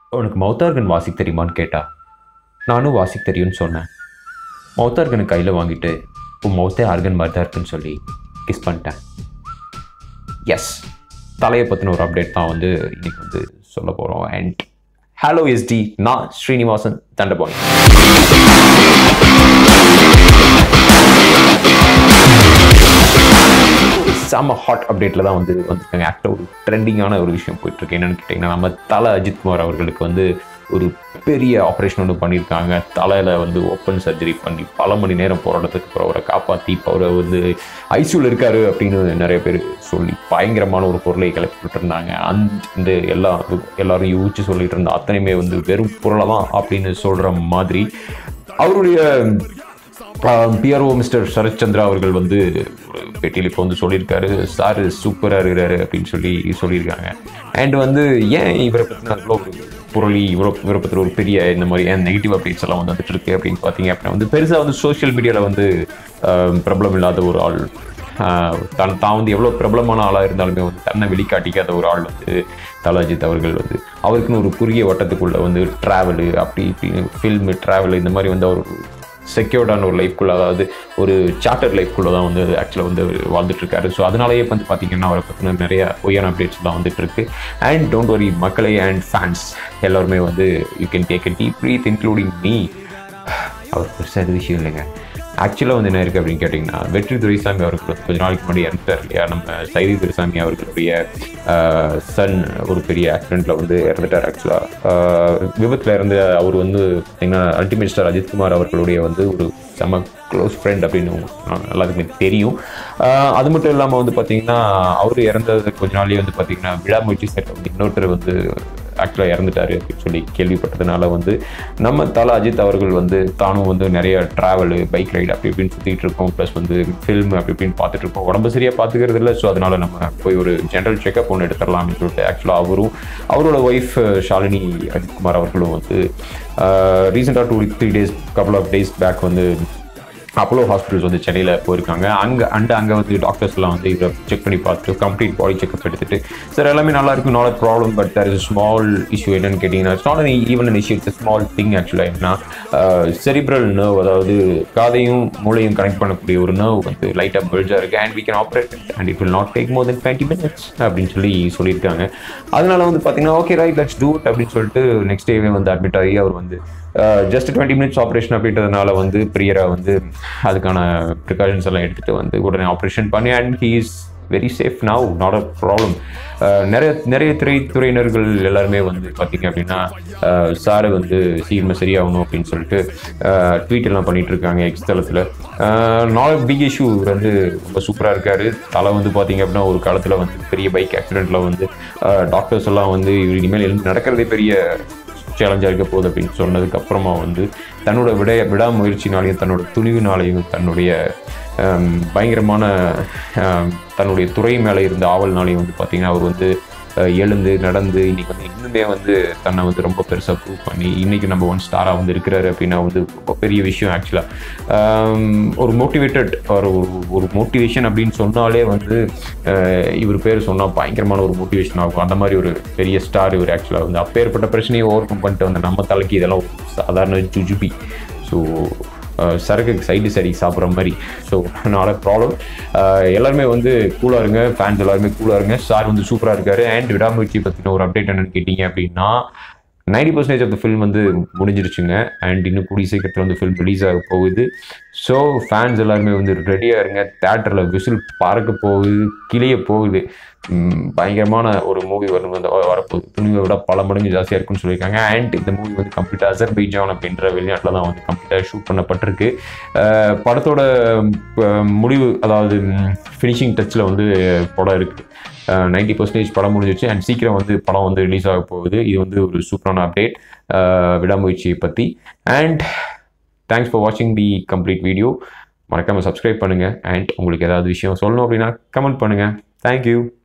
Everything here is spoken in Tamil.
உனக்கு மௌத்தார்கன் வாசிக்க தெரியுமான்னு கேட்டா நானும் வாசிக்க தெரியும்னு சொன்னேன் மௌத்தார்கனை கையில் வாங்கிட்டு உன் மௌத்தே ஆர்கன் மாதிரி தான் இருக்குன்னு சொல்லி கிஸ் பண்ணிட்டேன் எஸ் தலையை பற்றின ஒரு அப்டேட் தான் வந்து இன்னைக்கு வந்து சொல்ல போகிறோம் அண்ட் ஹலோ எஸ்டி நான் ஸ்ரீனிவாசன் தண்டபாணி செம்ம ஹாட் அப்டேட்டில் தான் வந்து வந்திருக்காங்க ஆக்டாக ஒரு ட்ரெண்டிங்கான ஒரு விஷயம் போயிட்டுருக்கு என்னென்னு கேட்டிங்கன்னா நம்ம தலை அஜித்குமார் அவர்களுக்கு வந்து ஒரு பெரிய ஆப்ரேஷன் ஒன்று பண்ணியிருக்காங்க தலையில் வந்து ஓப்பன் சர்ஜரி பண்ணி பல மணி நேரம் போராட்டத்துக்கு அப்புறம் அவரை காப்பாற்றி இப்போ அவரை வந்து ஐசியூவில் இருக்காரு அப்படின்னு நிறைய பேர் சொல்லி பயங்கரமான ஒரு பொருளை கிளப்பிட்டு இருந்தாங்க அந்த இந்த எல்லா எல்லாரும் யூகிச்சு சொல்லிட்டு இருந்த அத்தனையுமே வந்து வெறும் பொருளை தான் அப்படின்னு சொல்கிற மாதிரி அவருடைய பிஆர்ஓ மிஸ்டர் சரத்சந்திரா அவர்கள் வந்து ஒரு பேட்டியில் இப்போ வந்து சொல்லியிருக்காரு சார் சூப்பராக இருக்கிறாரு அப்படின்னு சொல்லி சொல்லியிருக்காங்க அண்ட் வந்து ஏன் இவரை பற்றின அவ்வளோ ஒரு புரளி இவரை இவரை பற்றி ஒரு பெரிய இந்த மாதிரி ஏன் நெகட்டிவ் அப்டேட்ஸ் எல்லாம் வந்து வந்துட்டு இருக்கு அப்படின்னு பார்த்தீங்க அப்படின்னா வந்து பெருசாக வந்து சோஷியல் மீடியாவில் வந்து ஆஹ், பிரபலம் இல்லாத ஒரு ஆள் ஆஹ், தான் தான் வந்து எவ்வளோ பிரபலமான ஆளாக இருந்தாலுமே வந்து தன்னை வெளிக்காட்டிக்காத ஒரு ஆள் வந்து தலாஜித் அவர்கள் வந்து அவருக்குன்னு ஒரு குறுகிய வட்டத்துக்குள்ளே வந்து ட்ராவலு அப்படி இப்படின்னு ஃபில்மு ட்ராவல் இந்த மாதிரி வந்து அவர் செக்யூர்டான ஒரு லைஃப்குள்ளே அதாவது ஒரு சார்ட்டர் லைஃப்குள்ளே தான் வந்து ஆக்சுவலாக வந்து அவர் வாழ்ந்துட்டு இருக்காரு ஸோ அதனாலேயே வந்து பார்த்தீங்கன்னா அவரை பற்றின நிறைய பொய்யான அப்டேட்ஸ் தான் வந்துட்டு இருக்கு அண்ட் டோன்ட் வரி மக்களை அண்ட் ஃபேன்ஸ் எல்லாருமே வந்து you can take a deep breath including me அவர் பெருசாக எது விஷயம் இல்லைங்க ஆக்சுவலாக வந்து என்ன இருக்குது அப்படின்னு கேட்டிங்கன்னா வெற்றி துரைசாமி அவர்கள் வந்து கொஞ்ச நாளைக்கு முன்னாடி இறந்துட்டார் இல்லையா நம்ம சைதி துரைசாமி அவர்களுடைய சன் ஒரு பெரிய ஆக்சிடெண்ட்டில் வந்து இறந்துட்டார் ஆக்சுவலாக விபத்தில் இறந்த அவர் வந்து பார்த்தீங்கன்னா அல்டிமேட் ஸ்டார் அஜித்குமார் அவர்களுடைய வந்து ஒரு செம க்ளோஸ் ஃப்ரெண்ட் அப்படின்னு உங்களுக்கு எல்லாத்துக்குமே தெரியும் ஆஹ் அது மட்டும் இல்லாமல் வந்து பார்த்தீங்கன்னா அவர் இறந்தது கொஞ்ச நாள்லயே வந்து பார்த்தீங்கன்னா விழா முயற்சி செட் வந்து இன்னொருத்தர் வந்து ஆக்சுவலாக இறந்துட்டாரு அப்படின்னு சொல்லி கேள்விப்பட்டதுனால வந்து நம்ம தல அஜித் அவர்கள் வந்து தானும் வந்து நிறைய ட்ராவலு பைக் ரைடு அப்படி இப்படின்னு சுற்றிட்டு இருக்கோம் ப்ளஸ் வந்து ஃபில்ம் அப்படி இப்படின்னு பார்த்துட்டு இருக்கோம் உடம்பு சரியாக பார்த்துக்கிறது இல்லை ஸோ அதனால நம்ம போய் ஒரு ஜென்ரல் செக்அப் ஒன்று எடுத்துடலாம் அப்படின்னு சொல்லிட்டு ஆக்சுவலாக அவரும் அவரோட ஒய்ஃப் ஷாலினி அஜித்குமார் அவர்களும் வந்து ரீசெண்டாக two three days couple of days back வந்து அப்போலோ ஹாஸ்பிட்டல்ஸ் வந்து சென்னையில் போயிருக்காங்க அங்கே அண்ட் அங்கே வந்து டாக்டர்ஸ்லாம் வந்து இவரை செக் பண்ணி பார்த்துட்டு கம்ப்ளீட் பாடி செக்அப் எடுத்துட்டு சார் எல்லாமே நல்லா இருக்கும் not problem but there is small issue என்னன்னு கேட்டிங்கன்னா it's not even an issue it's small thing ஆக்சுவலாக என்னன்னா செரிப்ரல் நர்வ் அதாவது காதையும் மூளையும் கனெக்ட் பண்ணக்கூடிய ஒரு நர்வ் வந்து லைட்டாக பெல்ஜாக இருக்குது and we can operate and it will not take more than twenty minutes அப்படின்னு சொல்லி சொல்லியிருக்காங்க அதனால வந்து பார்த்தீங்கன்னா okay right let's do it அப்படின்னு சொல்லிட்டு நெக்ஸ்ட் டேவே வந்து அட்மிட் ஆகி அவர் வந்து ஜஸ்ட் டுவெண்ட்டி மினிட்ஸ் ஆப்ரேஷன் அப்படின்றதுனால வந்து பிரியரா வந்து அதுக்கான ப்ரிகாஷன்ஸ் எல்லாம் எடுத்துகிட்டு வந்து உடனே ஆப்ரேஷன் பண்ணி and he is very safe now not a problem நிறைய நிறைய திரைத்துறையினர்கள் எல்லாருமே வந்து பார்த்தீங்க அப்படின்னா சாரை வந்து சீக்கிரமாக சரியாகணும் அப்படின்னு சொல்லிட்டு ட்வீட் எல்லாம் பண்ணிட்டு இருக்காங்க எக்ஸ் தளத்தில் நாட் பிக் இஷ்யூ வந்து ரொம்ப சூப்பராக இருக்காரு தலை வந்து பார்த்தீங்க அப்படின்னா ஒரு காலத்தில் வந்து பெரிய பைக் ஆக்சிடெண்ட்டில் வந்து டாக்டர்ஸ் எல்லாம் வந்து இவர் இனிமேல் எழுந்து நடக்கிறதே பெரிய சேலஞ்சாக இருக்க போகுது அப்படின்னு சொன்னதுக்கு அப்புறமா வந்து தன்னோட விட விடாமுயற்சினாலையும் தன்னோட துணிவினாலையும் தன்னுடைய ஆம், பயங்கரமான ஆம், தன்னுடைய துறை மேலே இருந்த ஆவல்னாலையும் வந்து பார்த்திங்கன்னா அவர் வந்து அஹ், எழுந்து நடந்து இன்னைக்கு வந்து இன்னுமே வந்து தன்னை வந்து ரொம்ப பெருசாக ப்ரூவ் பண்ணி இன்னைக்கு நம்ம ஒன் ஸ்டாராக வந்து இருக்கிறாரு அப்படின்னா வந்து ரொம்ப பெரிய விஷயம் ஆக்சுவலாக ஒரு மோட்டிவேட்டட் ஒரு ஒரு மோட்டிவேஷன் அப்படின்னு சொன்னாலே வந்து அஹ், இவர் பேர் சொன்னால் பயங்கரமான ஒரு மோட்டிவேஷன் ஆகும் அந்த மாதிரி ஒரு பெரிய ஸ்டார் இவர் ஆக்சுவலாக வந்து அப்பேற்பட்ட பிரச்சனையை ஓவர் கம் பண்ணிட்டு வந்த நம்ம தலைக்கு இதெல்லாம் ஒரு சாதாரண ஜுஜுபி ஸோ சரக்குக்கு சைடு சரி சாப்பிட்ற மாதிரி ஸோ நாட் ப்ராப்ளம் எல்லாருமே வந்து கூலாக இருங்க ஃபேன்ஸ் எல்லாருமே கூலாக இருங்க சார் வந்து சூப்பராக இருக்காரு அண்ட் விடாமுயற்சி பற்றின ஒரு அப்டேட் என்னன்னு கேட்டிங்க அப்படின்னா ninety percentage of the film வந்து முடிஞ்சிருச்சுங்க அண்ட் இன்னும் கூடிய சீக்கிரத்தில் வந்து ஃபில்ம் ரிலீஸ் ஆக போகுது ஸோ ஃபேன்ஸ் எல்லாருமே வந்து ரெடியாக இருங்க தேட்டரில் விசில் பறக்க போகுது கிளிய போகுது உம், பயங்கரமான ஒரு மூவி வரும் வந்து வ- வரப்போகுது துணிவை விட பல மடங்கு ஜாஸ்தியாக இருக்குன்னு சொல்லியிருக்காங்க அண்ட் இந்த மூவி வந்து கம்ப்ளீட்டாக அசர்பைஜான் அப்படின்ற வெளிநாட்டில் தான் வந்து கம்ப்ளீட்டாக ஷூட் பண்ணப்பட்டிருக்கு அஹ், படத்தோட அஹ், முடிவு அதாவது ஃபினிஷிங் டச்சில் வந்து படம் இருக்குது நைன்டி பர்சன்டேஜ் படம் முடிஞ்சிச்சு அண்ட் சீக்கிரம் வந்து படம் வந்து ரிலீஸ் ஆக போகுது இது வந்து ஒரு சூப்பரான அப்டேட் விடாமுயற்சியை பற்றி அண்ட் தேங்க்ஸ் ஃபார் வாட்சிங் தி கம்ப்ளீட் வீடியோ மறக்காமல் சப்ஸ்கிரைப் பண்ணுங்கள் அண்ட் உங்களுக்கு ஏதாவது விஷயம் சொல்லணும் அப்படின்னா கமெண்ட் பண்ணுங்கள் தேங்க்யூ